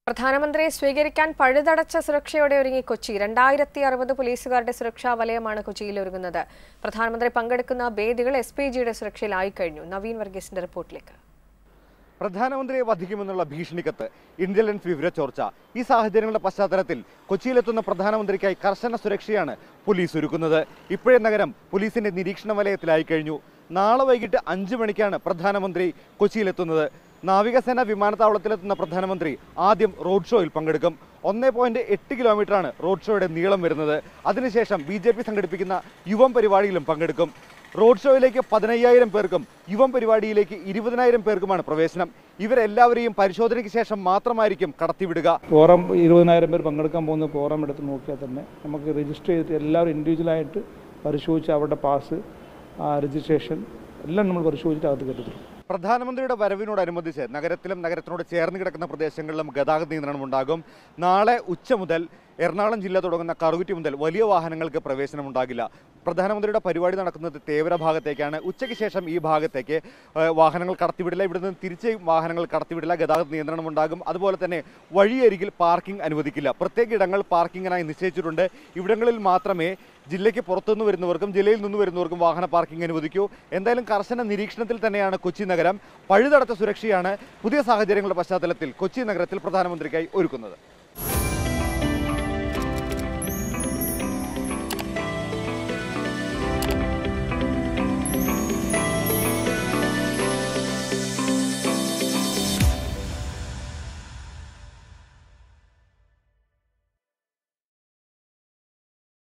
പ്രധാനമന്ത്രിയെ സ്വീകരിക്കാൻ പഴുതടച്ച സുരക്ഷയോടെ ഒരുങ്ങി കൊച്ചി രണ്ടായിരത്തി അറുപത് പോലീസുകാരുടെ സുരക്ഷാ വലയമാണ് കൊച്ചിയിൽ ഒരുങ്ങുന്നത് പ്രധാനമന്ത്രി പങ്കെടുക്കുന്ന വേദികൾ എസ് പി ജിയുടെ സുരക്ഷയിലായി കഴിഞ്ഞു നവീൻ വർഗീസിന്റെ റിപ്പോർട്ടിലേക്ക് പ്രധാനമന്ത്രിയെ വധിക്കുമെന്നുള്ള ഭീഷണിക്കത്ത് ഇന്റലിജൻസ് വിവര ചോർച്ച ഈ സാഹചര്യങ്ങളുടെ പശ്ചാത്തലത്തിൽ കൊച്ചിയിലെത്തുന്ന പ്രധാനമന്ത്രിക്കായി കർശന സുരക്ഷയാണ് പോലീസ് ഒരുക്കുന്നത് ഇപ്പോഴേ നഗരം പോലീസിന്റെ നിരീക്ഷണ വലയത്തിലായി കഴിഞ്ഞു നാളെ വൈകിട്ട് അഞ്ചു മണിക്കാണ് പ്രധാനമന്ത്രി കൊച്ചിയിലെത്തുന്നത് നാവികസേന വിമാനത്താവളത്തിലെത്തുന്ന പ്രധാനമന്ത്രി ആദ്യം റോഡ് ഷോയിൽ പങ്കെടുക്കും ഒന്നേ പോയിന്റ് എട്ട് കിലോമീറ്ററാണ് റോഡ് ഷോയുടെ നീളം വരുന്നത് അതിനുശേഷം ബി ജെ പി സംഘടിപ്പിക്കുന്ന യുവം പരിപാടിയിലും പങ്കെടുക്കും റോഡ് ഷോയിലേക്ക് പതിനയ്യായിരം പേർക്കും യുവം പരിപാടിയിലേക്ക് ഇരുപതിനായിരം പേർക്കുമാണ് പ്രവേശനം ഇവരെല്ലാവരെയും പരിശോധനയ്ക്ക് ശേഷം മാത്രമായിരിക്കും കടത്തിവിടുക ഫോറം ഇരുപതിനായിരം പേർ പങ്കെടുക്കാൻ പോകുന്ന ഫോറം എടുത്ത് നോക്കിയാൽ തന്നെ നമുക്ക് രജിസ്റ്റർ ചെയ്തിട്ട് എല്ലാവരും ഇൻഡിവിജ്വലായിട്ട് പരിശോധിച്ച് അവരുടെ പാസ് രജിസ്ട്രേഷൻ എല്ലാം നമ്മൾ പരിശോധിച്ചിട്ട് അകത്ത് കയറ്റത്തുള്ളൂ പ്രധാനമന്ത്രിയുടെ വരവിനോടനുബന്ധിച്ച് നഗരത്തിലും നഗരത്തിനോട് ചേർന്ന് കിടക്കുന്ന പ്രദേശങ്ങളിലും ഗതാഗത നിയന്ത്രണം ഉണ്ടാകും നാളെ ഉച്ച മുതൽ എറണാകുളം ജില്ല തുടങ്ങുന്ന കറുകുറ്റി മുതൽ വലിയ വാഹനങ്ങൾക്ക് പ്രവേശനം ഉണ്ടാകില്ല പ്രധാനമന്ത്രിയുടെ പരിപാടി നടക്കുന്നത് തേവര ഭാഗത്തേക്കാണ് ഉച്ചയ്ക്ക് ശേഷം ഈ ഭാഗത്തേക്ക് ഏഹ്, വാഹനങ്ങൾ കടത്തിവിടില്ല ഇവിടെ നിന്ന് തിരിച്ച് വാഹനങ്ങൾ കടത്തിവിടില്ല ഗതാഗത നിയന്ത്രണം ഉണ്ടാകും അതുപോലെ തന്നെ വഴിയരികിൽ പാർക്കിംഗ് അനുവദിക്കില്ല പ്രത്യേക ഇടങ്ങൾ പാർക്കിങ്ങിനായി നിശ്ചയിച്ചിട്ടുണ്ട് ഇവിടങ്ങളിൽ മാത്രമേ ജില്ലയ്ക്ക് പുറത്തുനിന്ന് വരുന്നവർക്കും ജില്ലയിൽ നിന്ന് വരുന്നവർക്കും വാഹന പാർക്കിംഗ് അനുവദിക്കൂ എന്തായാലും കർശന നിരീക്ഷണത്തിൽ തന്നെയാണ് കൊച്ചി നഗരം പഴുതടച്ച സുരക്ഷയാണ് പുതിയ സാഹചര്യങ്ങളുടെ പശ്ചാത്തലത്തിൽ കൊച്ചി നഗരത്തിൽ പ്രധാനമന്ത്രിക്കായി ഒരുക്കുന്നത്